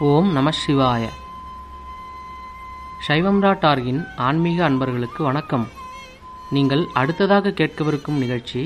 ஓம் நம சிவாய சைவம் டாட் ஆர்கின் ஆன்மீக அன்பர்களுக்கு வணக்கம் நீங்கள் அடுத்ததாக கேட்கவிருக்கும் நிகழ்ச்சி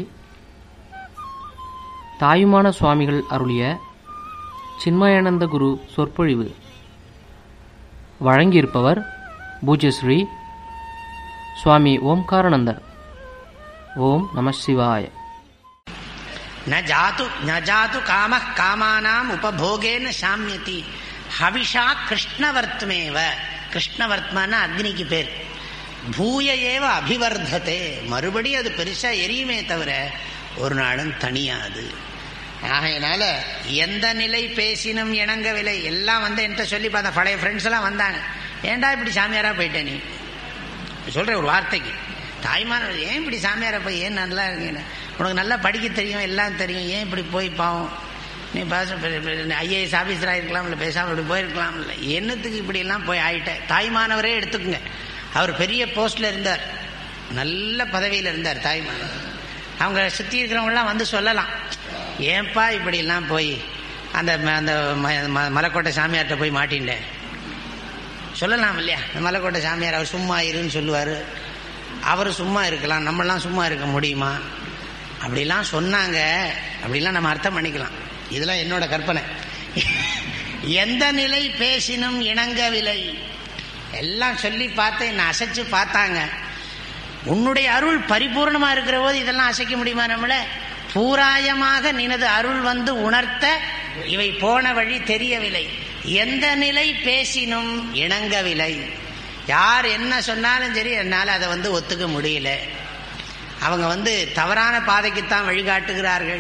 தாயுமான சுவாமிகள் அருளிய சின்மயானந்த குரு சொற்பொழிவு வழங்கியிருப்பவர் பூஜ்யஸ்ரீ சுவாமி ஓம்காரானந்தர் ஓம் நம சிவாய न जातु न जातु कामः कामानाम् उपभोगेन சாமியதி ஹவிஷா கிருஷ்ணவர்த்மேவ கிருஷ்ணவர்த்மான அக்னிக்கு பேர் பூய ஏவ அபிவர்த்ததே மறுபடியும் அது பெருசா எரியுமே தவிர ஒரு நாளும் தனியாது ஆகையினால எந்த நிலை பேசினும் இணங்கவில்லை எல்லாம் வந்து என்கிட்ட சொல்லி பார்த்த பழைய ஃப்ரெண்ட்ஸ் எல்லாம் வந்தாங்க ஏன்டா இப்படி சாமியாரா போயிட்ட நீ சொல்றேன் ஒரு வார்த்தைக்கு தாய்மார் ஏன் இப்படி சாமியாரை போய் ஏன் நல்லா இருக்கீங்க உனக்கு நல்லா படிக்க தெரியும் எல்லாம் தெரியும் ஏன் இப்படி போய் பாவம் நீ பாச ஐஏஎஸ் ஆஃபீஸராக இருக்கலாம் இல்லை பேசாமல் இப்படி போயிருக்கலாம் இல்லை என்னத்துக்கு இப்படி எல்லாம் போய் ஆயிட்ட தாய்மானவரே எடுத்துக்குங்க அவர் பெரிய போஸ்ட்ல இருந்தார் நல்ல பதவியில் இருந்தார் தாய்மானவர் அவங்க சுற்றி இருக்கிறவங்களாம் வந்து சொல்லலாம் ஏன்பா இப்படி எல்லாம் போய் அந்த அந்த மலைக்கோட்டை சாமியார்கிட்ட போய் மாட்டின்ண்டேன் சொல்லலாம் இல்லையா மலைக்கோட்டை சாமியார் அவர் சும்மா இருன்னு சொல்லுவார் அவர் சும்மா இருக்கலாம் நம்மளாம் சும்மா இருக்க முடியுமா அப்படிலாம் சொன்னாங்க அப்படிலாம் நம்ம அர்த்தம் பண்ணிக்கலாம் இதெல்லாம் என்னோட கற்பனை எந்த நிலை பேசினும் இணங்கவில்லை எல்லாம் சொல்லி பார்த்து என்னை அசைச்சு பார்த்தாங்க உன்னுடைய அருள் பரிபூர்ணமா இருக்கிற போது இதெல்லாம் அசைக்க முடியுமா நம்மள பூராயமாக நினது அருள் வந்து உணர்த்த இவை போன வழி தெரியவில்லை எந்த நிலை பேசினும் இணங்கவில்லை யார் என்ன சொன்னாலும் சரி என்னால் அதை வந்து ஒத்துக்க முடியல அவங்க வந்து தவறான பாதைக்குத்தான் வழிகாட்டுகிறார்கள்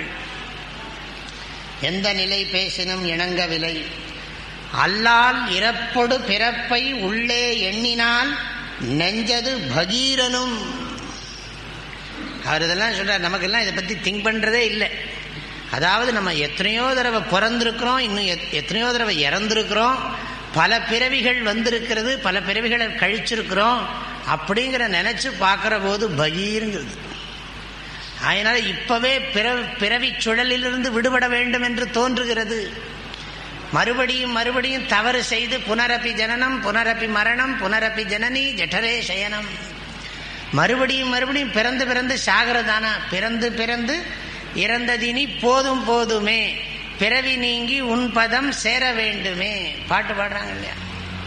எந்த நிலை பேசினும் இணங்கவில்லை அல்லால் இறப்பொடு பிறப்பை உள்ளே எண்ணினால் நெஞ்சது பகீரனும் அவர் இதெல்லாம் சொல்றார் நமக்கெல்லாம் இதை பத்தி திங்க் பண்றதே இல்லை அதாவது நம்ம எத்தனையோ தடவை பிறந்திருக்கிறோம் இன்னும் எத்தனையோ தடவை இறந்திருக்கிறோம் பல பிறவிகள் வந்திருக்கிறது பல பிறவிகளை கழிச்சிருக்கிறோம் அப்படிங்கிற நினைச்சு பார்க்கிற போது பகீருங்கிறது அதனால இப்பவே பிற பிறவி சுழலிலிருந்து விடுபட வேண்டும் என்று தோன்றுகிறது மறுபடியும் மறுபடியும் தவறு செய்து புனரப்பி ஜனனம் புனரப்பி மரணம் புனரப்பி ஜனனி ஜಠரே சயனம் மறுபடியும் மறுபடியும் பிறந்து பிறந்து சாகிறதானா பிறந்து பிறந்து இறந்ததினி போதும் போதுமே பிறவி நீங்கி உன் பதம் சேர வேண்டுமே பாட்டு பாடுறாங்க இல்லையா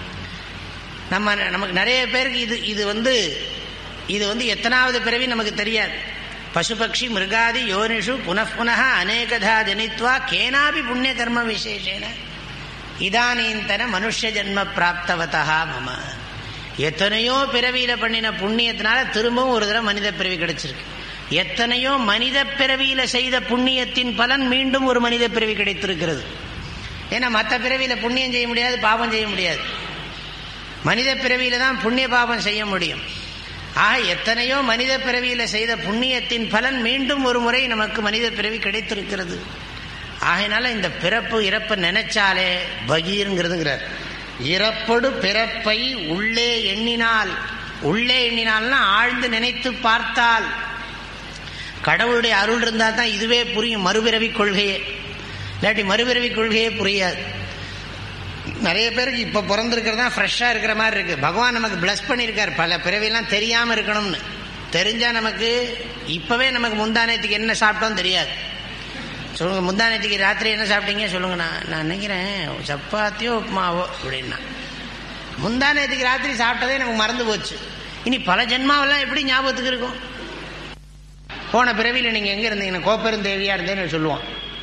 நம்ம நமக்கு நிறைய பேருக்கு இது இது வந்து இது வந்து எத்தனாவது பிறவி நமக்கு தெரியாது பசுபக்ஷி மிருகாதி யோனிஷு புனః அநேகதா ஜனித்வா கேனாபி புண்ணிய கர்ம விசேஷேன இதானீந்தன மனுஷ ஜென்ம பிராப்தவதா மம எத்தனையோ பிறவியில பண்ணின புண்ணியத்தினால திரும்பவும் ஒரு தடவை மனித பிறவி கிடைச்சிருக்கு எத்தனையோ மனித பிறவியில செய்த புண்ணியத்தின் பலன் மீண்டும் ஒரு மனித பிறவி கிடைத்திருக்கிறது ஏன்னா மற்ற பிறவியில புண்ணியம் செய்ய முடியாது பாவம் செய்ய முடியாது மனித பிறவியில தான் புண்ணிய பாவம் செய்ய முடியும் ஆக எத்தனையோ மனித பிறவியில செய்த புண்ணியத்தின் பலன் மீண்டும் ஒரு முறை நமக்கு மனித பிறவி கிடைத்திருக்கிறது ஆகையினால இந்த பிறப்பு இறப்பை நினைச்சாலே பகீருங்கிறதுங்கிறார் இறப்படு பிறப்பை உள்ளே எண்ணினால் உள்ளே எண்ணினால்னா ஆழ்ந்து நினைத்து பார்த்தால் கடவுளுடைய அருள் இருந்தால் தான் இதுவே புரியும் மறுபிறவி கொள்கையே இல்லாட்டி மறுபிறவி கொள்கையே புரியாது நிறைய பேருக்கு இப்போ பிறந்திருக்கிறது தான் ஃப்ரெஷ்ஷாக இருக்கிற மாதிரி இருக்கு பகவான் நமக்கு பிளஸ் பண்ணியிருக்கார் பல பிறவிலாம் தெரியாமல் இருக்கணும்னு தெரிஞ்சா நமக்கு இப்போவே நமக்கு முந்தானத்துக்கு என்ன சாப்பிட்டோம் தெரியாது சொல்லுங்க முந்தானத்துக்கு ராத்திரி என்ன சாப்பிட்டீங்க சொல்லுங்க நான் நான் நினைக்கிறேன் சப்பாத்தியோ உப்புமாவோ அப்படின்னா முந்தானத்துக்கு ராத்திரி சாப்பிட்டதே எனக்கு மறந்து போச்சு இனி பல ஜென்மாவெல்லாம் எப்படி ஞாபகத்துக்கு இருக்கும் போன பிறவியில் நீங்கள் எங்கே இருந்தீங்கன்னா கோப்பெருந்தேவியாக இருந்தேன்னு சொல்லுவோம்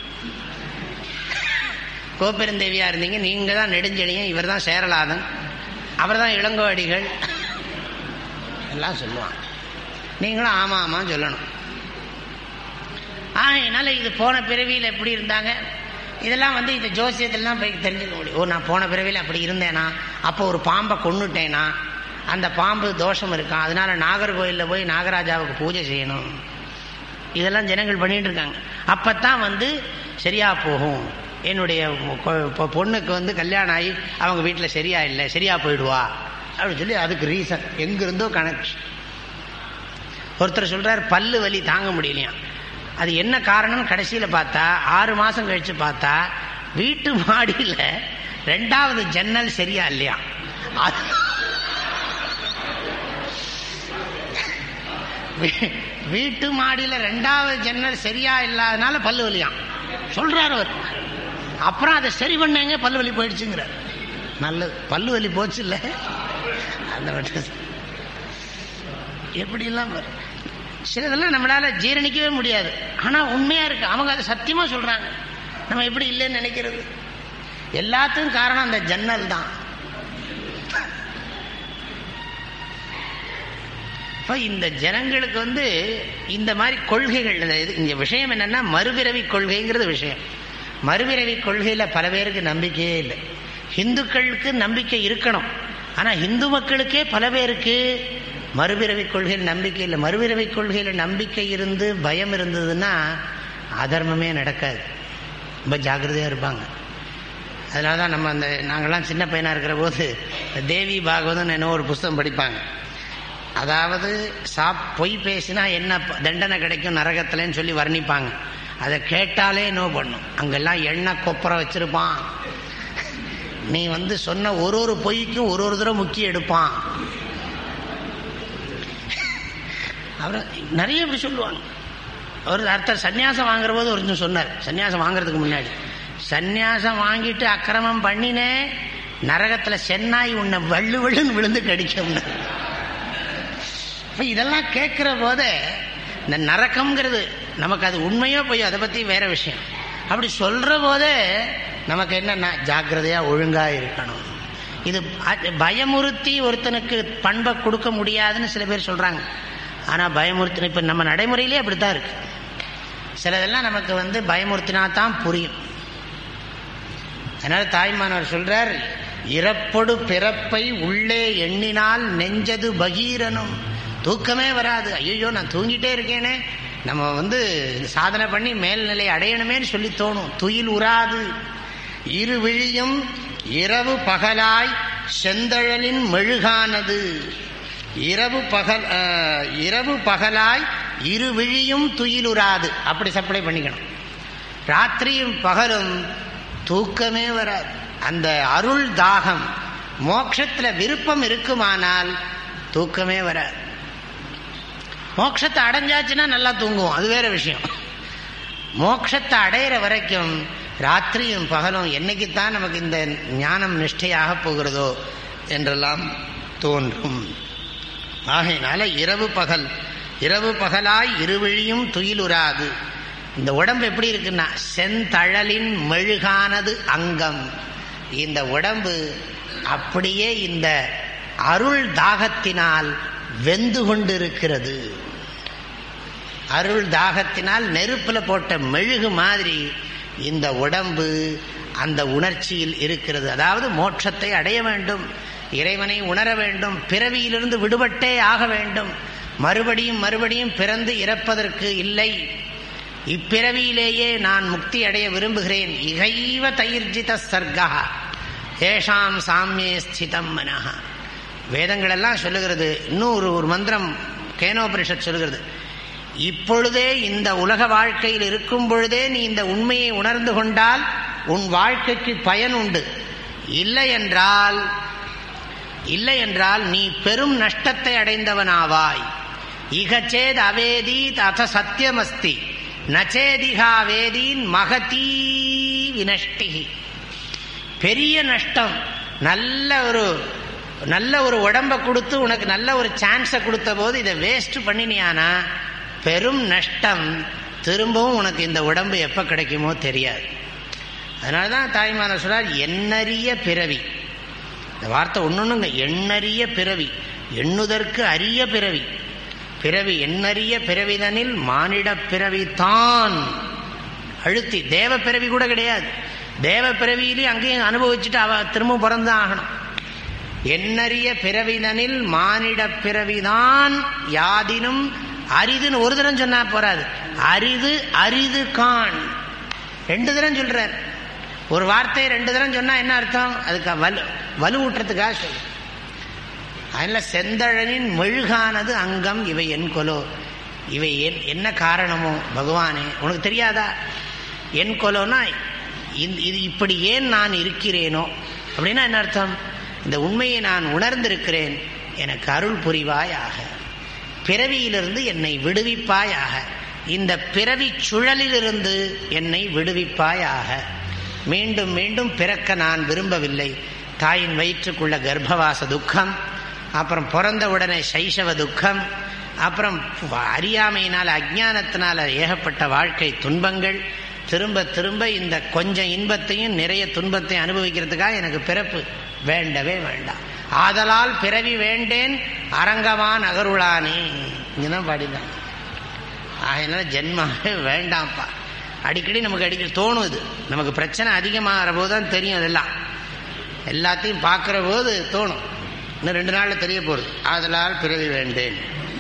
கோப்பெருந்தேவியாக இருந்தீங்க நீங்கள் தான் நெடுஞ்செழியன் இவர் தான் சேரலாதன் அவர் தான் இளங்கோடிகள் எல்லாம் சொல்லுவான் நீங்களும் ஆமாம் ஆமாம் சொல்லணும் ஆகையினால இது போன பிறவியில் எப்படி இருந்தாங்க இதெல்லாம் வந்து இந்த ஜோசியத்திலாம் போய் தெரிஞ்சுக்க முடியும் ஓ நான் போன பிறவியில் அப்படி இருந்தேனா அப்போ ஒரு பாம்பை கொண்டுட்டேனா அந்த பாம்பு தோஷம் இருக்கான் அதனால நாகர்கோயிலில் போய் நாகராஜாவுக்கு பூஜை செய்யணும் இதெல்லாம் ஜனங்கள் பண்ணிட்டு இருக்காங்க அப்பத்தான் வந்து சரியா போகும் என்னுடைய பொண்ணுக்கு வந்து கல்யாணம் ஆகி அவங்க வீட்டில் சரியா இல்லை சரியா போயிடுவா அப்படின்னு சொல்லி அதுக்கு ரீசன் எங்கிருந்தோ கனெக்ஷன் ஒருத்தர் சொல்றார் பல்லு வலி தாங்க முடியலையா அது என்ன காரணம்னு கடைசியில் பார்த்தா ஆறு மாதம் கழித்து பார்த்தா வீட்டு மாடியில் ரெண்டாவது ஜன்னல் சரியா இல்லையா அது வீ- வீட்டு மாடியில ரெண்டாவது ஜன்னல் சரியா இல்லாதனால பல்லு வலியாம் சொல்றாரு அவர் அப்புறம் அதை சரி பண்ணேங்க பல்லு வலி போயிடுச்சுங்கிறார் நல்லது பல்லு வலி போச்சு இல்ல அந்த மட்டும் எப்படிலாம் வரும் சிலதெல்லாம் நம்மளால ஜீரணிக்கவே முடியாது ஆனா உண்மையா இருக்கு அவங்க அதை சத்தியமா சொல்றாங்க நம்ம எப்படி இல்லைன்னு நினைக்கிறது எல்லாத்துக்கும் காரணம் அந்த ஜன்னல் தான் இப்போ இந்த ஜனங்களுக்கு வந்து இந்த மாதிரி கொள்கைகள் இந்த இது இந்த விஷயம் என்னன்னா மறுபிறவி கொள்கைங்கிறது விஷயம் மறுபிறவி கொள்கையில் பல பேருக்கு நம்பிக்கையே இல்லை ஹிந்துக்களுக்கு நம்பிக்கை இருக்கணும் ஆனால் ஹிந்து மக்களுக்கே பல பேருக்கு மறுபிறவி கொள்கையில் நம்பிக்கை இல்லை மறுபிறவி கொள்கையில் நம்பிக்கை இருந்து பயம் இருந்ததுன்னா அதர்மமே நடக்காது ரொம்ப ஜாக்கிரதையாக இருப்பாங்க அதனால தான் நம்ம அந்த நாங்கள்லாம் சின்ன பையனாக இருக்கிற போது தேவி பாகவதன் என்ன ஒரு புஸ்தகம் படிப்பாங்க அதாவது சாப் பொய் பேசினா என்ன ப- தண்டனை கிடைக்கும் நரகத்துலன்னு சொல்லி வர்ணிப்பாங்க அதை கேட்டாலே நோ பண்ணும் அங்கெல்லாம் எண்ணெய் கொப்பரை வச்சிருப்பான் நீ வந்து சொன்ன ஒரு ஒரு பொய்க்கும் ஒரு ஒரு தடவை முக்கியம் எடுப்பான் அப்புறம் நிறைய இப்படி சொல்லுவாங்க ஒரு அர்த்தம் சன்னியாசம் வாங்குற போது ஒருத்தன் சொன்னார் சன்னியாசம் வாங்குறதுக்கு முன்னாடி சன்னியாசம் வாங்கிட்டு அக்கிரமம் பண்ணினே நரகத்துல சென்னாய் உன்னை வள்ளு வள்ளுன்னு விழுந்து கடிக்கும்னு இப்ப இதெல்லாம் கேட்கிற போதே இந்த நரக்கம்ங்கிறது நமக்கு அது உண்மையோ போய் அதை பத்தி வேற விஷயம் அப்படி சொல்ற போதே நமக்கு என்னன்னா ஜாக்கிரதையா ஒழுங்கா இருக்கணும் இது அ- பயமுறுத்தி ஒருத்தனுக்கு பண்பை கொடுக்க முடியாதுன்னு சில பேர் சொல்றாங்க ஆனா பயமுறுத்தி இப்ப நம்ம நடைமுறையிலே அப்படித்தான் இருக்கு சிலதெல்லாம் நமக்கு வந்து பயமுறுத்தினா தான் புரியும் அதனால தாய்மானவர் சொல்றார் இறப்பொடு பிறப்பை உள்ளே எண்ணினால் நெஞ்சது பகீரனும் தூக்கமே வராது ஐயோ நான் தூங்கிட்டே இருக்கேனே நம்ம வந்து சாதனை பண்ணி மேல்நிலை அடையணுமேன்னு சொல்லி தோணும் துயில் உறாது இரு விழியும் இரவு பகலாய் செந்தழலின் மெழுகானது இரவு பகல் அஹ், இரவு பகலாய் இரு விழியும் துயிலுறாது அப்படி சப்ளை பண்ணிக்கணும் ராத்திரியும் பகலும் தூக்கமே வராது அந்த அருள் தாகம் மோட்சத்துல விருப்பம் இருக்குமானால் தூக்கமே வராது மோட்சத்தை அடைஞ்சாச்சுன்னா நல்லா தூங்குவோம் அது வேற விஷயம் மோட்சத்தை அடையிற வரைக்கும் ராத்திரியும் பகலும் என்னைக்குத்தான் நமக்கு இந்த ஞானம் நிஷ்டையாக போகிறதோ என்றெல்லாம் தோன்றும் ஆகையினால இரவு பகல் இரவு பகலாய் இருவிழியும் துயிலுறாது இந்த உடம்பு எப்படி இருக்குன்னா செந்தழலின் மெழுகானது அங்கம் இந்த உடம்பு அப்படியே இந்த அருள் தாகத்தினால் வெந்து கொண்டிருக்கிறது அருள் தாகத்தினால் நெருப்புல போட்ட மெழுகு மாதிரி இந்த உடம்பு அந்த உணர்ச்சியில் இருக்கிறது அதாவது மோட்சத்தை அடைய வேண்டும் இறைவனை உணர வேண்டும் பிறவியிலிருந்து விடுபட்டே ஆக வேண்டும் மறுபடியும் மறுபடியும் பிறந்து இறப்பதற்கு இல்லை இப்பிறவியிலேயே நான் முக்தி அடைய விரும்புகிறேன் இகைவ தைர்ஜித சர்க்கா ஏஷாம் சாமியே ஸ்திதம் மனஹ வேதங்கள் எல்லாம் சொல்லுகிறது இன்னும் ஒரு ஒரு மந்திரம் கேனோபரிஷத் சொல்லுகிறது இப்பொழுதே இந்த உலக வாழ்க்கையில் இருக்கும் பொழுதே நீ இந்த உண்மையை உணர்ந்து கொண்டால் உன் வாழ்க்கைக்கு பயன் உண்டு இல்லை என்றால் இல்லை என்றால் நீ பெரும் நஷ்டத்தை அடைந்தவனாவாய் இகச்சேத் அவேதீத் அத சத்தியமஸ்தி நச்சேதிகா வேதீன் மகதீ வினஷ்டி பெரிய நஷ்டம் நல்ல ஒரு நல்ல ஒரு உடம்ப கொடுத்து உனக்கு நல்ல ஒரு சான்ஸை கொடுத்த போது இதை வேஸ்ட் பண்ணினியானா பெரும் நஷ்டம் திரும்பவும் உனக்கு இந்த உடம்பு எப்போ கிடைக்குமோ தெரியாது அதனால தான் தாய்மான சொல்றார் எண்ணறிய பிறவி இந்த வார்த்தை ஒன்னொன்னுங்க எண்ணறிய பிறவி எண்ணுதற்கு அரிய பிறவி பிறவி எண்ணறிய பிறவிதனில் மானிட பிறவி தான் அழுத்தி தேவ பிறவி கூட கிடையாது தேவ பிறவியிலையும் அங்கேயும் அனுபவிச்சுட்டு அவ திரும்ப பிறந்தான் ஆகணும் எண்ணறிய பிறவிதனில் மானிட பிறவிதான் யாதினும் அரிதுன்னு ஒரு தரம் சொன்னா போறாது அரிது அரிது கான் ரெண்டு தரம் சொல்றார் ஒரு வார்த்தையை ரெண்டு தரம் சொன்னா என்ன அர்த்தம் அதுக்கு வலு வலுவூட்டுறதுக்காக சொல்லு அதனால செந்தழனின் மெழுகானது அங்கம் இவை என் கொலோ இவை என் என்ன காரணமோ பகவானே உனக்கு தெரியாதா என் கொலோனா இந்த- இது இப்படி ஏன் நான் இருக்கிறேனோ அப்படின்னா என்ன அர்த்தம் இந்த உண்மையை நான் உணர்ந்திருக்கிறேன் எனக்கு அருள் புரிவாயாக பிறவியிலிருந்து என்னை விடுவிப்பாயாக இந்த பிறவி சுழலிலிருந்து என்னை விடுவிப்பாயாக மீண்டும் மீண்டும் பிறக்க நான் விரும்பவில்லை தாயின் வயிற்றுக்குள்ள கர்ப்பவாச துக்கம் அப்புறம் பிறந்த உடனே சைஷவ துக்கம் அப்புறம் அறியாமையினால் அஜ்ஞானத்தினால ஏகப்பட்ட வாழ்க்கை துன்பங்கள் திரும்ப திரும்ப இந்த கொஞ்சம் இன்பத்தையும் நிறைய துன்பத்தையும் அனுபவிக்கிறதுக்காக எனக்கு பிறப்பு வேண்டவே வேண்டாம் ஆதலால் பிறவி வேண்டேன் அரங்கவான் அகருளானே இங்கதான் பாடிதான் ஆகையினால ஜென்மாவே வேண்டாம்ப்பா அடிக்கடி நமக்கு அடிக்கடி தோணும் இது நமக்கு பிரச்சனை அதிகமாகிற போது தான் தெரியும் அதெல்லாம் எல்லாத்தையும் பார்க்குற போது தோணும் இன்னும் ரெண்டு நாளில் தெரிய போகுது ஆதலால் பிறவி வேண்டேன்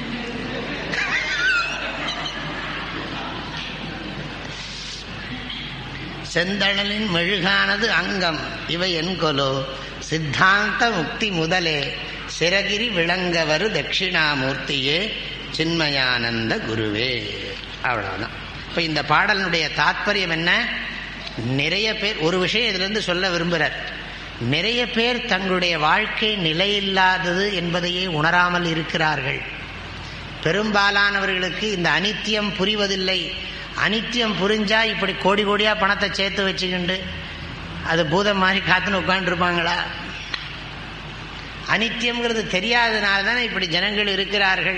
செந்தழலின் மெழுகானது அங்கம் இவை என்கொலோ சித்தாந்த முக்தி முதலே சிறகிரி விளங்கவரு தட்சிணாமூர்த்தியே சின்மயானந்த குருவே அவ்வளவுதான் இப்ப இந்த பாடலினுடைய தாத்பரியம் என்ன நிறைய பேர் ஒரு விஷயம் இதுல இருந்து சொல்ல விரும்புகிறார் நிறைய பேர் தங்களுடைய வாழ்க்கை நிலையில்லாதது என்பதையே உணராமல் இருக்கிறார்கள் பெரும்பாலானவர்களுக்கு இந்த அனித்தியம் புரிவதில்லை அனித்தியம் புரிஞ்சா இப்படி கோடி கோடியா பணத்தை சேர்த்து வச்சுக்கிண்டு அது பூதம் மாதிரி காத்துன்னு உட்காந்துருப்பாங்களா அனித்தியம்ங்கிறது தெரியாதனால தானே இப்படி ஜனங்கள் இருக்கிறார்கள்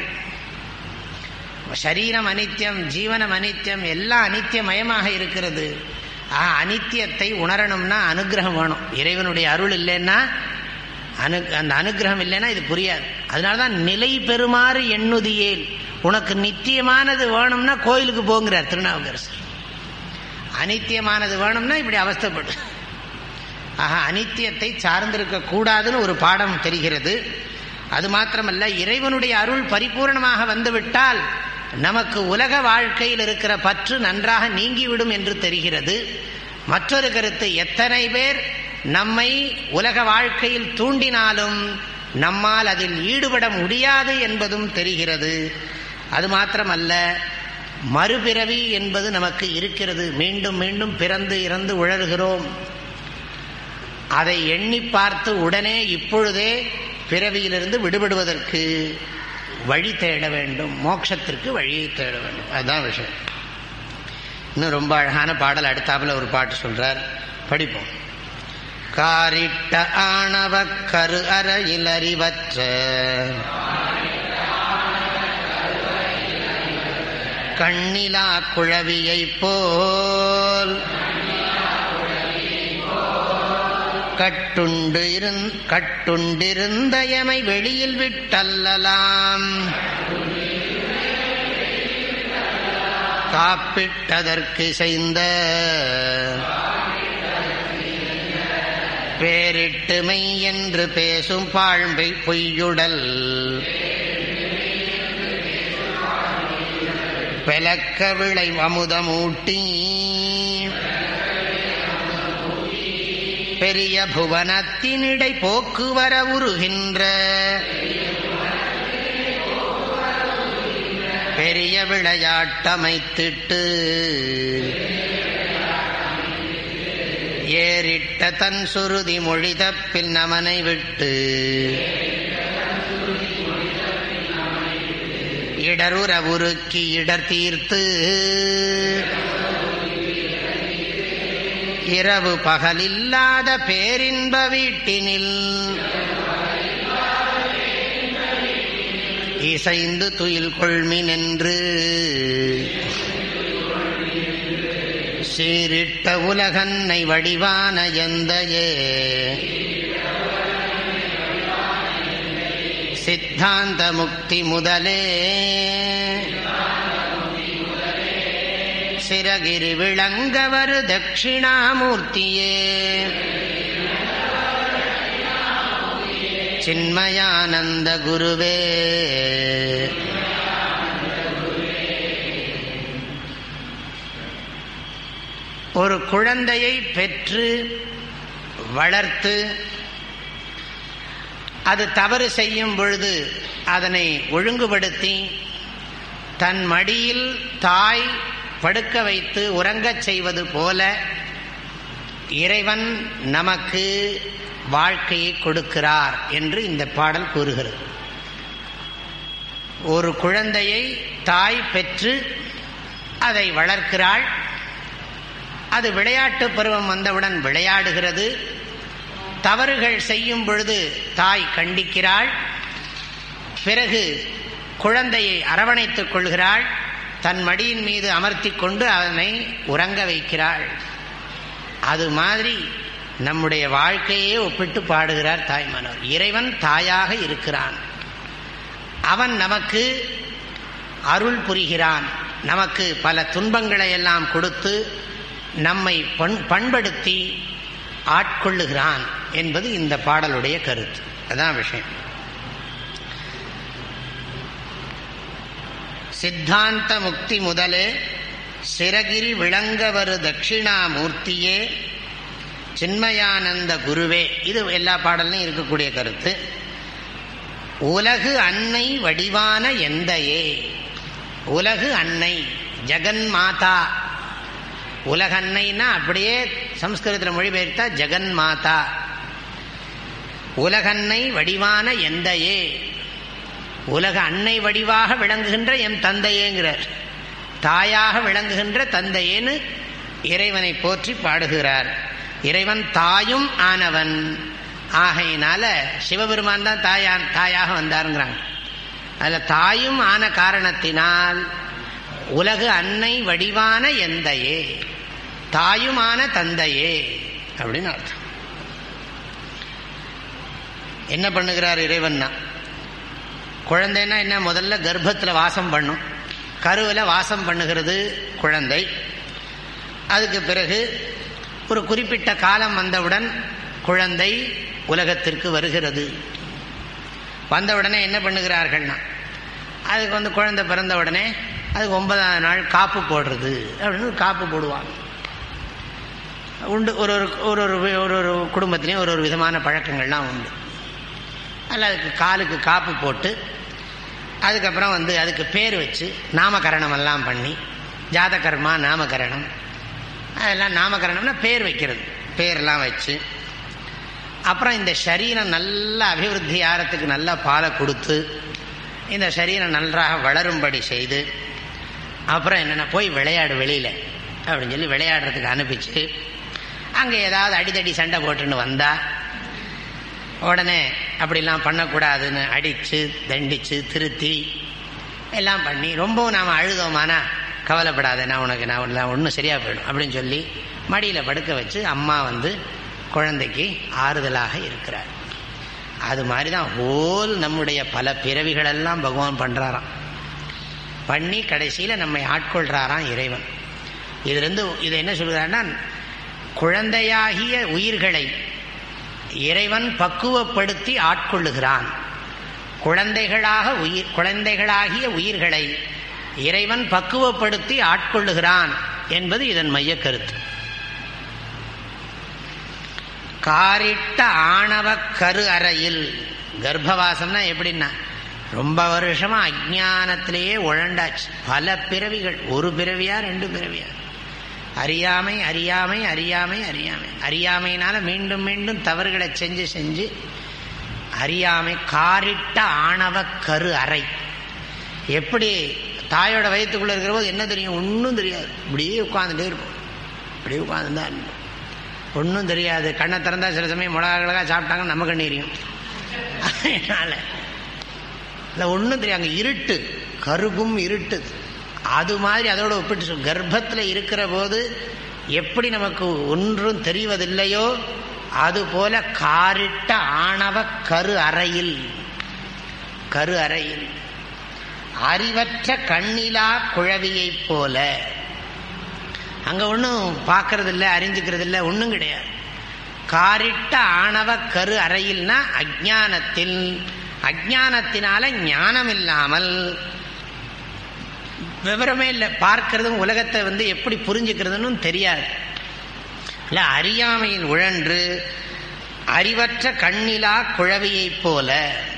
சரீரம் அனித்தியம் ஜீவனம் அனித்தியம் எல்லாம் அனித்தியமயமாக இருக்கிறது ஆ அனித்தியத்தை உணரணும்னா அனுகிரகம் வேணும் இறைவனுடைய அருள் இல்லைன்னா அனு அந்த அனுகிரகம் இல்லைன்னா இது புரியாது அதனால தான் நிலை பெறுமாறு எண்ணுதியேல் உனக்கு நித்தியமானது வேணும்னா கோயிலுக்கு போங்கிறார் திருநாவுக்கரசர் அனித்தியமானது வேணும்னா இப்படி அவஸ்தைப்படு ஆஹா அனித்தியத்தை சார்ந்திருக்க கூடாதுன்னு ஒரு பாடம் தெரிகிறது அது மாத்திரமல்ல இறைவனுடைய அருள் பரிபூர்ணமாக வந்துவிட்டால் நமக்கு உலக வாழ்க்கையில் இருக்கிற பற்று நன்றாக நீங்கிவிடும் என்று தெரிகிறது மற்றொரு கருத்து எத்தனை பேர் நம்மை உலக வாழ்க்கையில் தூண்டினாலும் நம்மால் அதில் ஈடுபட முடியாது என்பதும் தெரிகிறது அது மாத்திரமல்ல மறுபிறவி என்பது நமக்கு இருக்கிறது மீண்டும் மீண்டும் பிறந்து இறந்து உழல்கிறோம் அதை எண்ணி பார்த்து உடனே இப்பொழுதே பிறவியிலிருந்து விடுபடுவதற்கு வழி தேட வேண்டும் மோட்சத்திற்கு வழியை தேட வேண்டும் அதுதான் விஷயம் இன்னும் ரொம்ப அழகான பாடல் அடுத்தாப்புல ஒரு பாட்டு சொல்றார் படிப்போம் காரிட்ட ஆணவ கரு அறையில் அறிவற்ற கண்ணிலா குழவியைப் போல் கட்டுண்டு இருந் கட்டுண்டிருந்த எமை வெளியில் விட்டல்லலாம் காப்பிட்டதற்கு செய்த பேரிட்டு மெய் என்று பேசும் பாழ்மை பொய்யுடல் பெலக்க விளை அமுதமூட்டி பெரிய புவனத்தினிடை போக்குவர உருகின்ற பெரிய விளையாட்டமைத்திட்டு ஏறிட்ட தன் சுருதி மொழிதப்பில் நமனை விட்டு இடருற உருக்கி இடர் தீர்த்து இரவு பகலில்லாத பேரின்ப வீட்டினில் இசைந்து துயில் கொள்மின் என்று சீரிட்ட உலகன்னை வடிவான எந்தையே சித்தாந்த முக்தி முதலே சிறகிரி விளங்கவரு தட்சிணாமூர்த்தியே சின்மயானந்த குருவே ஒரு குழந்தையை பெற்று வளர்த்து அது தவறு செய்யும் பொழுது அதனை ஒழுங்குபடுத்தி தன் மடியில் தாய் படுக்க வைத்து உறங்கச் செய்வது போல இறைவன் நமக்கு வாழ்க்கையை கொடுக்கிறார் என்று இந்த பாடல் கூறுகிறது ஒரு குழந்தையை தாய் பெற்று அதை வளர்க்கிறாள் அது விளையாட்டு பருவம் வந்தவுடன் விளையாடுகிறது தவறுகள் செய்யும் பொழுது தாய் கண்டிக்கிறாள் பிறகு குழந்தையை அரவணைத்துக் கொள்கிறாள் தன் மடியின் மீது அமர்த்தி கொண்டு அதனை உறங்க வைக்கிறாள் அது மாதிரி நம்முடைய வாழ்க்கையே ஒப்பிட்டு பாடுகிறார் தாய்மானவர் இறைவன் தாயாக இருக்கிறான் அவன் நமக்கு அருள் புரிகிறான் நமக்கு பல துன்பங்களை எல்லாம் கொடுத்து நம்மை பண் பண்படுத்தி ஆட்கொள்ளுகிறான் என்பது இந்த பாடலுடைய கருத்து அதான் விஷயம் சித்தாந்த முக்தி முதலே சிறகிரி விளங்கவரு தட்சிணாமூர்த்தியே சின்மயானந்த குருவே இது எல்லா பாடல்லையும் இருக்கக்கூடிய கருத்து உலகு அன்னை வடிவான எந்தையே உலகு அன்னை ஜெகன் மாதா உலக அன்னைன்னா அப்படியே சம்ஸ்கிருதத்தில் மொழிபெயர்த்தா ஜெகன் மாதா உலகன்னை வடிவான எந்தையே உலக அன்னை வடிவாக விளங்குகின்ற எம் தந்தையேங்கிறார் தாயாக விளங்குகின்ற தந்தையேன்னு இறைவனை போற்றி பாடுகிறார் இறைவன் தாயும் ஆனவன் ஆகையினால சிவபெருமான் தான் தாயான் தாயாக வந்தாருங்கிறாங்க அதில் தாயும் ஆன காரணத்தினால் உலகு அன்னை வடிவான எந்தையே தாயுமான தந்தையே அப்படின்னு அர்த்தம் என்ன பண்ணுகிறார் இறைவன்னா குழந்தைன்னா என்ன முதல்ல கர்ப்பத்தில் வாசம் பண்ணும் கருவில் வாசம் பண்ணுகிறது குழந்தை அதுக்கு பிறகு ஒரு குறிப்பிட்ட காலம் வந்தவுடன் குழந்தை உலகத்திற்கு வருகிறது வந்த உடனே என்ன பண்ணுகிறார்கள்னா அதுக்கு வந்து குழந்தை பிறந்த உடனே அதுக்கு ஒன்பதாம் நாள் காப்பு போடுறது அப்படின்னு ஒரு காப்பு போடுவாங்க உண்டு ஒரு ஒரு ஒரு ஒரு ஒரு ஒரு குடும்பத்திலையும் ஒரு ஒரு விதமான பழக்கங்கள்லாம் உண்டு அதில் அதுக்கு காலுக்கு காப்பு போட்டு அதுக்கப்புறம் வந்து அதுக்கு பேர் வச்சு நாமகரணம் எல்லாம் பண்ணி ஜாதகர்மா நாமகரணம் அதெல்லாம் நாமகரணம்னா பேர் வைக்கிறது பேரெல்லாம் வச்சு அப்புறம் இந்த சரீரம் நல்ல அபிவிருத்தி ஆகிறதுக்கு நல்லா பாலை கொடுத்து இந்த சரீரம் நன்றாக வளரும்படி செய்து அப்புறம் என்னென்ன போய் விளையாடு வெளியில் அப்படின்னு சொல்லி விளையாடுறதுக்கு அனுப்பிச்சு அங்கே ஏதாவது அடிதடி சண்டை போட்டுன்னு வந்தால் உடனே அப்படிலாம் பண்ணக்கூடாதுன்னு அடித்து தண்டித்து திருத்தி எல்லாம் பண்ணி ரொம்பவும் நாம் அழுதோமானா கவலைப்படாத நான் உனக்கு நான் நான் ஒன்றும் சரியாக போயிடும் அப்படின்னு சொல்லி மடியில் படுக்க வச்சு அம்மா வந்து குழந்தைக்கு ஆறுதலாக இருக்கிறார் அது மாதிரி தான் ஹோல் நம்முடைய பல பிறவிகளெல்லாம் பகவான் பண்ணுறாராம் பண்ணி கடைசியில் நம்மை ஆட்கொள்கிறாராம் இறைவன் இதுலேருந்து இதை என்ன சொல்கிறாருன்னா குழந்தையாகிய உயிர்களை இறைவன் பக்குவப்படுத்தி ஆட்கொள்ளுகிறான் குழந்தைகளாக உயிர் குழந்தைகளாகிய உயிர்களை இறைவன் பக்குவப்படுத்தி ஆட்கொள்ளுகிறான் என்பது இதன் மைய கருத்து காரிட்ட ஆணவ கரு அறையில் கர்ப்பவாசம்னா எப்படின்னா ரொம்ப வருஷமா அஜானத்திலேயே உழண்டாச்சு பல பிறவிகள் ஒரு பிறவியா ரெண்டு பிறவியா அறியாமை அறியாமை அறியாமை அறியாமை அறியாமையினால மீண்டும் மீண்டும் தவறுகளை செஞ்சு செஞ்சு அறியாமை காரிட்ட ஆணவ கரு அறை எப்படி தாயோட வயிற்றுக்குள்ள இருக்கிற போது என்ன தெரியும் ஒன்றும் தெரியாது இப்படியே உட்காந்துட்டே இருப்போம் இப்படியே உட்காந்து தான் இருப்போம் ஒன்றும் தெரியாது கண்ணை திறந்தா சில சமயம் மிளகா கிழகா சாப்பிட்டாங்க நம்ம கண்ணீரியும் அதனால இல்லை ஒன்றும் தெரியாது அங்கே இருட்டு கருகும் இருட்டு அது மாதிரி அதோட ஒப்பிட்டு சொல் கர்ப்பத்தில் இருக்கிற போது எப்படி நமக்கு ஒன்றும் தெரிவதில்லையோ அதுபோல காரிட்ட ஆணவ கரு அறையில் கரு அறையில் அறிவற்ற கண்ணிலா குழவியைப் போல அங்க ஒன்றும் பார்க்கறது இல்லை அறிஞ்சுக்கிறது இல்லை ஒன்றும் கிடையாது காரிட்ட ஆணவ கரு அறையில்னா அஜானத்தில் அஜானத்தினால ஞானம் இல்லாமல் விவரமே இல்லை பார்க்கறதும் உலகத்தை வந்து எப்படி புரிஞ்சுக்கிறதுன்னு தெரியாது இல்லை அறியாமையில் உழன்று அறிவற்ற கண்ணிலா குழவியைப் போல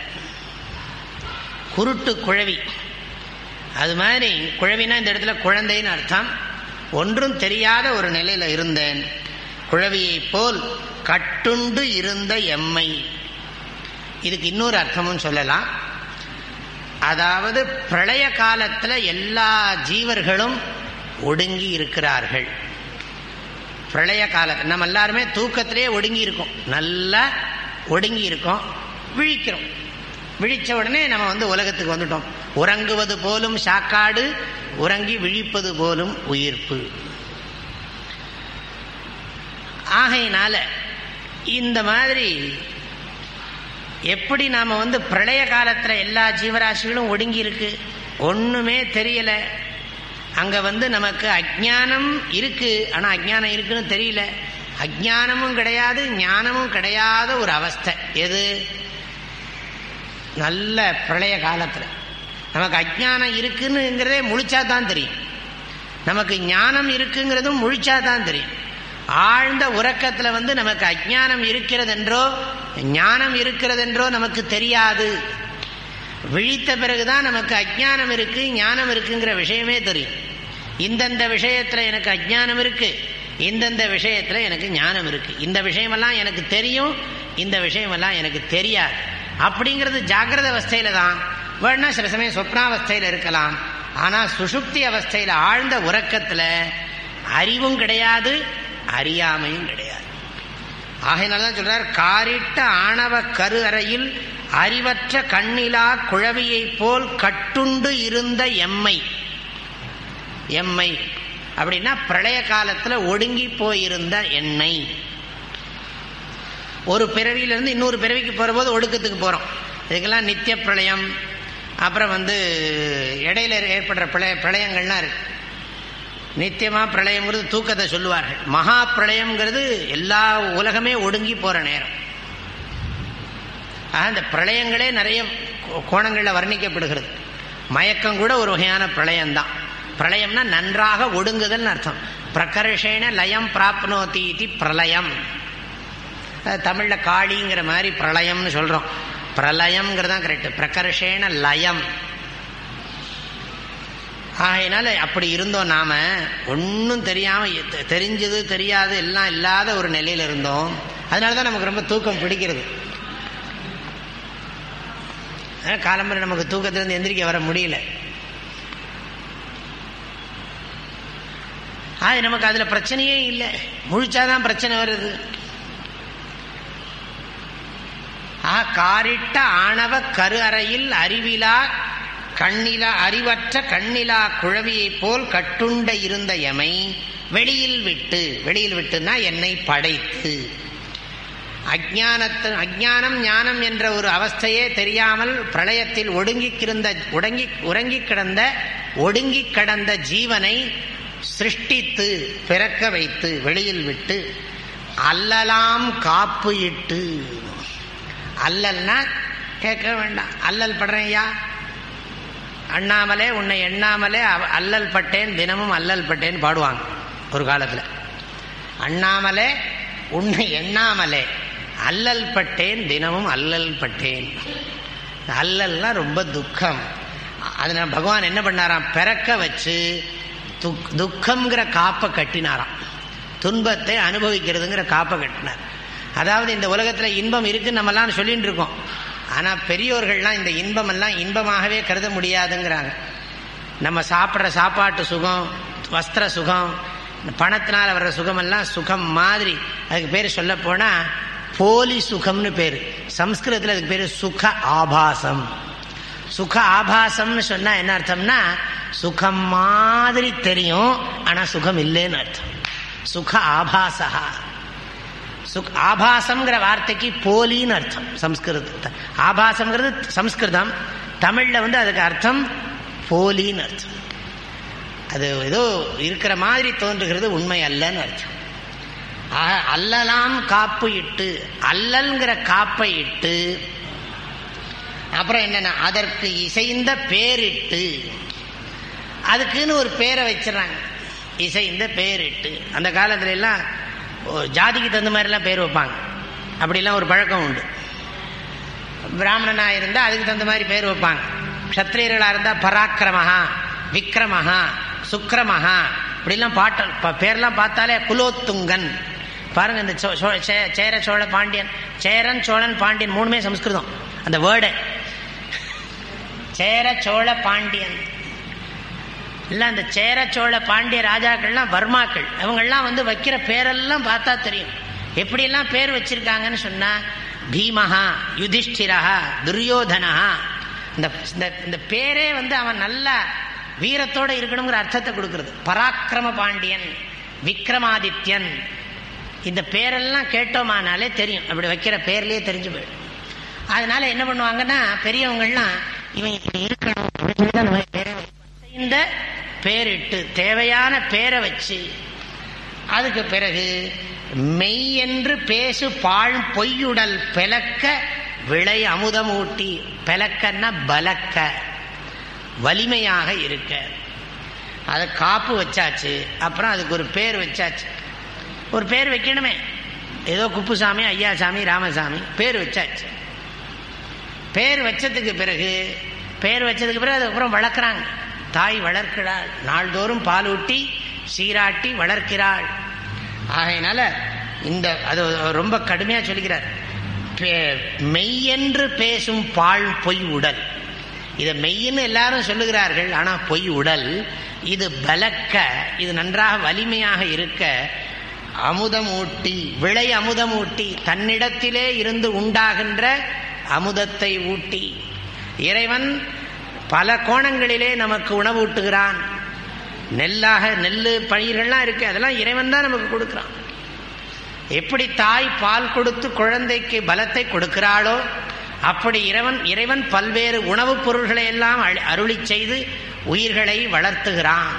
குருட்டு குழவி அது மாதிரி குழவினா இந்த இடத்துல குழந்தைன்னு அர்த்தம் ஒன்றும் தெரியாத ஒரு நிலையில் இருந்தேன் குழவியைப் போல் கட்டுண்டு இருந்த எம்மை இதுக்கு இன்னொரு அர்த்தமும் சொல்லலாம் அதாவது பிரளய காலத்தில் எல்லா ஜீவர்களும் ஒடுங்கி இருக்கிறார்கள் பிரளய காலத்தில் நம்ம எல்லாருமே தூக்கத்திலே ஒடுங்கி இருக்கோம் நல்லா ஒடுங்கி இருக்கோம் விழிக்கிறோம் விழிச்ச உடனே நம்ம வந்து உலகத்துக்கு வந்துட்டோம் உறங்குவது போலும் சாக்காடு உறங்கி விழிப்பது போலும் உயிர்ப்பு ஆகையினால இந்த மாதிரி எப்படி நாம வந்து பிரளய காலத்துல எல்லா ஜீவராசிகளும் ஒடுங்கி இருக்கு ஒண்ணுமே தெரியல அங்க வந்து நமக்கு அஜானம் இருக்கு ஆனா அஜானம் இருக்குன்னு தெரியல அஜானமும் கிடையாது ஞானமும் கிடையாத ஒரு அவஸ்தை எது நல்ல பிரளய காலத்துல நமக்கு அஜானம் இருக்குன்னுங்கிறதே முழிச்சா தான் தெரியும் நமக்கு ஞானம் இருக்குங்கிறதும் முழிச்சா தான் தெரியும் ஆழ்ந்த உறக்கத்தில் வந்து நமக்கு அஜானம் இருக்கிறதென்றோ ஞானம் இருக்கிறதென்றோ நமக்கு தெரியாது விழித்த பிறகுதான் நமக்கு அஜானம் இருக்கு ஞானம் இருக்குங்கிற விஷயமே தெரியும் இந்தந்த விஷயத்துல எனக்கு அஜானம் இருக்கு இந்தந்த விஷயத்துல எனக்கு ஞானம் இருக்கு இந்த விஷயமெல்லாம் எனக்கு தெரியும் இந்த விஷயமெல்லாம் எனக்கு தெரியாது அப்படிங்கிறது ஜாகிரத அவஸ்தையில தான் வேணா சில சமயம் சொப்னாவஸ்தையில இருக்கலாம் ஆனா சுசுப்தி அவஸ்தையில ஆழ்ந்த உறக்கத்துல அறிவும் கிடையாது அறியாமையும் கிடையாது ஆகையினால்தான் சொல்றார் காரிட்ட ஆணவ கரு அறையில் அறிவற்ற கண்ணிலா குழவியைப் போல் கட்டுண்டு இருந்த எம்மை எம்மை அப்படின்னா பிரளய காலத்துல ஒடுங்கி போயிருந்த எண்ணெய் ஒரு பிறவியிலிருந்து இன்னொரு பிறவிக்கு போகிறபோது ஒடுக்கத்துக்கு போகிறோம் இதுக்கெல்லாம் நித்திய பிரளயம் அப்புறம் வந்து இடையில ஏற்படுற பிரளய பிரளயங்கள்லாம் இருக்கு நித்தியமா பிரளயங்கிறது தூக்கத்தை சொல்லுவார்கள் மகா பிரளயம்ங்கிறது எல்லா உலகமே ஒடுங்கி போற நேரம் ஆக இந்த பிரளயங்களே நிறைய கோணங்களில் வர்ணிக்கப்படுகிறது மயக்கம் கூட ஒரு வகையான பிரளயம்தான் பிரளயம்னா நன்றாக ஒடுங்குதல் அர்த்தம் பிரகர்ஷேன லயம் பிராப்னோதி இது பிரளயம் தமிழ்ல காளிங்கிற மாதிரி பிரளயம்னு சொல்றோம் பிரளயம்ங்கிறது தான் கரெக்ட் பிரகர்ஷேன லயம் ஆகையினால அப்படி இருந்தோம் நாம ஒன்றும் தெரியாம தெரிஞ்சது தெரியாது எல்லாம் இல்லாத ஒரு நிலையில இருந்தோம் அதனால தான் நமக்கு ரொம்ப தூக்கம் பிடிக்கிறது காலம்பரை நமக்கு தூக்கத்திலிருந்து எந்திரிக்க வர முடியல அது நமக்கு அதுல பிரச்சனையே இல்லை முழிச்சாதான் பிரச்சனை வருது ஆ காரிட்ட ஆணவ கரு அறையில் அறிவிலா கண்ணிலா அறிவற்ற கண்ணிலா குழவியைப் போல் கட்டுண்ட இருந்த எமை வெளியில் விட்டு வெளியில் விட்டுனா என்னை படைத்து அஜானத்து அஜானம் ஞானம் என்ற ஒரு அவஸ்தையே தெரியாமல் பிரளயத்தில் ஒடுங்கி கிடந்த உடங்கி உறங்கி கிடந்த ஒடுங்கி கடந்த ஜீவனை சிருஷ்டித்து பிறக்க வைத்து வெளியில் விட்டு அல்லலாம் காப்பு இட்டு அல்லல்னா கேட்க வேண்டாம் அல்லல் படுறேன்யா அண்ணாமலே உன்னை எண்ணாமலே அல்லல் பட்டேன் தினமும் அல்லல் பட்டேன் பாடுவாங்க ஒரு காலத்தில் அண்ணாமலே உன்னை எண்ணாமலே அல்லல் பட்டேன் தினமும் அல்லல் பட்டேன் அல்லல்னா ரொம்ப துக்கம் அதனால பகவான் என்ன பண்ணாராம் பிறக்க வச்சு துக் துக்கம்ங்கிற காப்பை கட்டினாராம் துன்பத்தை அனுபவிக்கிறதுங்கிற காப்பை கட்டினார் அதாவது இந்த உலகத்தில் இன்பம் இருக்குன்னு நம்மலாம் சொல்லிட்டு இருக்கோம் ஆனால் பெரியோர்கள்லாம் இந்த இன்பம் எல்லாம் இன்பமாகவே கருத முடியாதுங்கிறாங்க நம்ம சாப்பிட்ற சாப்பாட்டு சுகம் வஸ்திர சுகம் பணத்தினால் வர்ற சுகமெல்லாம் சுகம் மாதிரி அதுக்கு பேர் சொல்ல போனால் போலி சுகம்னு பேர் சம்ஸ்கிருதத்தில் அதுக்கு பேர் சுக ஆபாசம் சுக ஆபாசம்னு சொன்னா என்ன அர்த்தம்னா சுகம் மாதிரி தெரியும் ஆனா சுகம் இல்லைன்னு அர்த்தம் சுக ஆபாசா சுக் ஆபாசம்ங்கிற வார்த்தைக்கு போலின்னு அர்த்தம் சம்ஸ்கிருதத்தை ஆபாசம்ங்கிறது சம்ஸ்கிருதம் தமிழ்ல வந்து அதுக்கு அர்த்தம் போலின்னு அர்த்தம் அது ஏதோ இருக்கிற மாதிரி தோன்றுகிறது உண்மை அல்லன்னு அர்த்தம் அல்லலாம் காப்பு இட்டு அல்லல்ங்கிற காப்பை இட்டு அப்புறம் என்னன்னா அதற்கு இசைந்த பேரிட்டு அதுக்குன்னு ஒரு பேரை வச்சிடறாங்க இசைந்த பேரிட்டு அந்த காலத்துல எல்லாம் ஜாதிக்கு தகுந்த மாதிரிலாம் பேர் வைப்பாங்க அப்படிலாம் ஒரு பழக்கம் உண்டு பிராமணனாக இருந்தால் அதுக்கு தகுந்த மாதிரி பேர் வைப்பாங்க க்ஷத்ரியர்களாக இருந்தால் பராக்கிரமஹா விக்ரமஹா சுக்ரமஹா இப்படிலாம் பாட்ட பேர்லாம் பார்த்தாலே குலோத்துங்கன் பாருங்க இந்த சோ- சோ- சே- சேர சோழ பாண்டியன் சேரன் சோழன் பாண்டியன் மூணுமே சம்ஸ்கிருதம் அந்த வேர்டு சேர சோழ பாண்டியன் இல்ல அந்த சேர சோழ பாண்டிய ராஜாக்கள்லாம் வர்மாக்கள் அவங்கெல்லாம் வந்து வைக்கிற பேரெல்லாம் பார்த்தா தெரியும் எப்படியெல்லாம் பேர் வச்சிருக்காங்கன்னு சொன்னா பீமஹா யுதிஷ்டிரஹா துரியோதனஹா இந்த இந்த- இந்த பேரே வந்து அவன் நல்லா வீரத்தோட இருக்கணுங்கிற அர்த்தத்தை கொடுக்கிறது பராக்கிரம பாண்டியன் விக்ரமாதித்யன் இந்த பேரெல்லாம் கேட்டோமானாலே தெரியும் அப்படி வைக்கிற பேர்லயே தெரிஞ்சு போயிடும் அதனால என்ன பண்ணுவாங்கன்னா பெரியவங்கள்லாம் இவன் இப்படி இருக்கணும் அப்படின்னு சொல்லி தான் நம்ம பேரை வைப்பாங்க. இந்த பேரிட்டு தேவையான பேரை வச்சு அதுக்கு பிறகு மெய் என்று பேசு பாழ் பொய்யுடல் பெலக்க விளை அமுதமூட்டி பெலக்கன்னா பலக்க வலிமையாக இருக்க அதை காப்பு வச்சாச்சு அப்புறம் அதுக்கு ஒரு பேர் வச்சாச்சு ஒரு பேர் வைக்கணுமே ஏதோ குப்புசாமி ஐயாசாமி ராமசாமி பேர் வச்சாச்சு பேர் வச்சதுக்கு பிறகு பேர் வச்சதுக்கு பிறகு அதுக்கப்புறம் வளர்க்குறாங்க தாய் வளர்க்கிறாள் நாள்தோறும் பாலூட்டி சீராட்டி வளர்க்கிறாள் ஆகையினால இந்த அது ரொம்ப கடுமையாக சொல்லிக்கிறார் பே- மெய்யென்று பேசும் பாழ் பொய் உடல் இதை மெய்ன்னு எல்லாரும் சொல்லுகிறார்கள் ஆனால் பொய் உடல் இது பலக்க இது நன்றாக வலிமையாக இருக்க அமுதமூட்டி விளை அமுதமூட்டி தன்னிடத்திலே இருந்து உண்டாகின்ற அமுதத்தை ஊட்டி இறைவன் பல கோணங்களிலே நமக்கு உணவூட்டுகிறான் நெல்லாக நெல்லு பயிர்கள்லாம் இருக்கு அதெல்லாம் இறைவன் தான் நமக்கு கொடுக்கிறான் எப்படி தாய் பால் கொடுத்து குழந்தைக்கு பலத்தை கொடுக்கிறாளோ அப்படி இறைவன் இறைவன் பல்வேறு உணவுப் பொருள்களை எல்லாம் அழி- அருளிச் செய்து உயிர்களை வளர்த்துகிறான்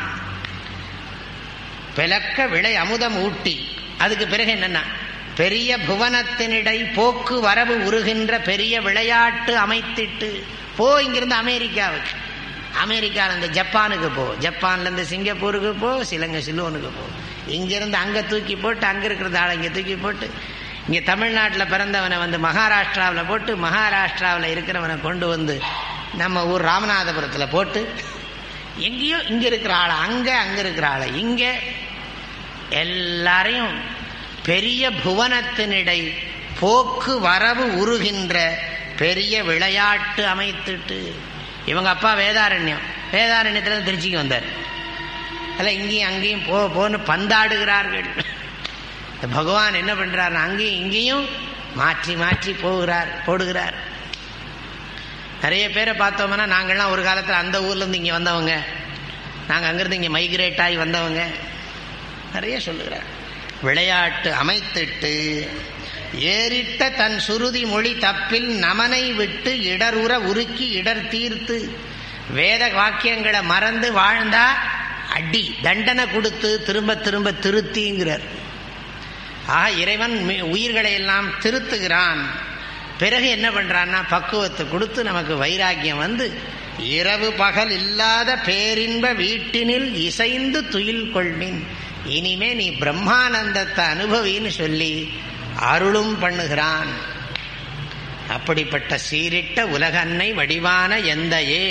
பிளக்க விளை அமுதம் ஊட்டி அதுக்கு பிறகு என்னன்னா பெரிய புவனத்தினிடை போக்கு வரவு உருகின்ற பெரிய விளையாட்டு அமைத்திட்டு போ இங்கிருந்து அமெரிக்காவுக்கு அமெரிக்கால இருந்து ஜப்பானுக்கு போ ஜப்பான்ல இருந்து சிங்கப்பூருக்கு போ சிலங்க சிலோனுக்கு போ இங்கிருந்து அங்க தூக்கி போட்டு அங்க இருக்கிற ஆளை இங்க தூக்கி போட்டு இங்க தமிழ்நாட்டில் பிறந்தவனை வந்து மகாராஷ்டிராவில் போட்டு மகாராஷ்டிராவில் இருக்கிறவனை கொண்டு வந்து நம்ம ஊர் ராமநாதபுரத்தில் போட்டு எங்கேயோ இங்க இருக்கிற ஆளை அங்க அங்க இருக்கிற ஆளை இங்க எல்லாரையும் பெரிய புவனத்தினிடை போக்கு வரவு உருகின்ற பெரிய விளையாட்டு அமைத்துட்டு இவங்க அப்பா வேதாரண்யம் வேதாரண்யத்துல திருச்சிக்கு வந்தார் அதில் இங்கேயும் அங்கேயும் போ போன்னு பந்தாடுகிறார்கள் இந்த பகவான் என்ன பண்றார் அங்கேயும் இங்கேயும் மாற்றி மாற்றி போகிறார் போடுகிறார் நிறைய பேரை பார்த்தோம்னா நாங்கள்லாம் ஒரு காலத்தில் அந்த ஊர்ல இருந்து இங்கே வந்தவங்க நாங்கள் அங்கிருந்து இங்கே மைக்ரேட் ஆகி வந்தவங்க நிறைய சொல்லுகிறார் விளையாட்டு அமைத்திட்டு ஏறிட்ட தன் சுருதி மொழி தப்பில் நமனை விட்டு இடருற உருக்கி இடர் தீர்த்து வேத வாக்கியங்களை மறந்து வாழ்ந்தா அடி தண்டனை கொடுத்து திரும்ப திரும்ப திருத்திங்கிறார் ஆக இறைவன் மி- உயிர்களை எல்லாம் திருத்துகிறான் பிறகு என்ன பண்றான்னா பக்குவத்தை கொடுத்து நமக்கு வைராக்கியம் வந்து இரவு பகல் இல்லாத பேரின்ப வீட்டினில் இசைந்து துயில் கொள்மின் இனிமே நீ பிரம்மானந்தத்தை அனுபவின்னு சொல்லி அருளும் பண்ணுகிறான் அப்படிப்பட்ட சீரிட்ட உலகன்னை வடிவான எந்தையே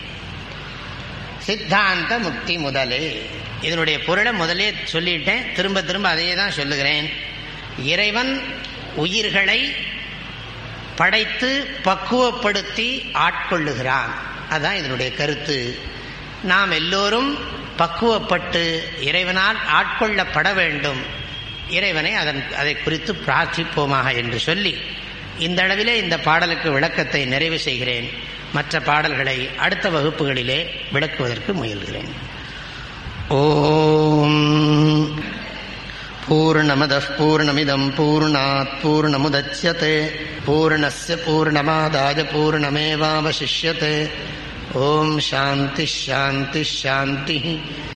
சித்தாந்த முக்தி முதலே இதனுடைய பொருளை முதலே சொல்லிட்டேன் திரும்ப திரும்ப அதையே தான் சொல்லுகிறேன் இறைவன் உயிர்களை படைத்து பக்குவப்படுத்தி ஆட்கொள்ளுகிறான் அதான் இதனுடைய கருத்து நாம் எல்லோரும் பக்குவப்பட்டு இறைவனால் ஆட்கொள்ளப்பட வேண்டும் இறைவனை அதன் அதை குறித்து பிரார்த்திப்போமாக என்று சொல்லி இந்த அளவிலே இந்த பாடலுக்கு விளக்கத்தை நிறைவு செய்கிறேன் மற்ற பாடல்களை அடுத்த வகுப்புகளிலே விளக்குவதற்கு முயல்கிறேன் ஓம் पूर्णमदः पूर्णमिदम् पूर्णात् पूर्णमुदच्यते पूर्णस्य पूर्णमादाय पूर्णमेवावशिष्यते ॐ शान्तिः शान्तिः शान्तिः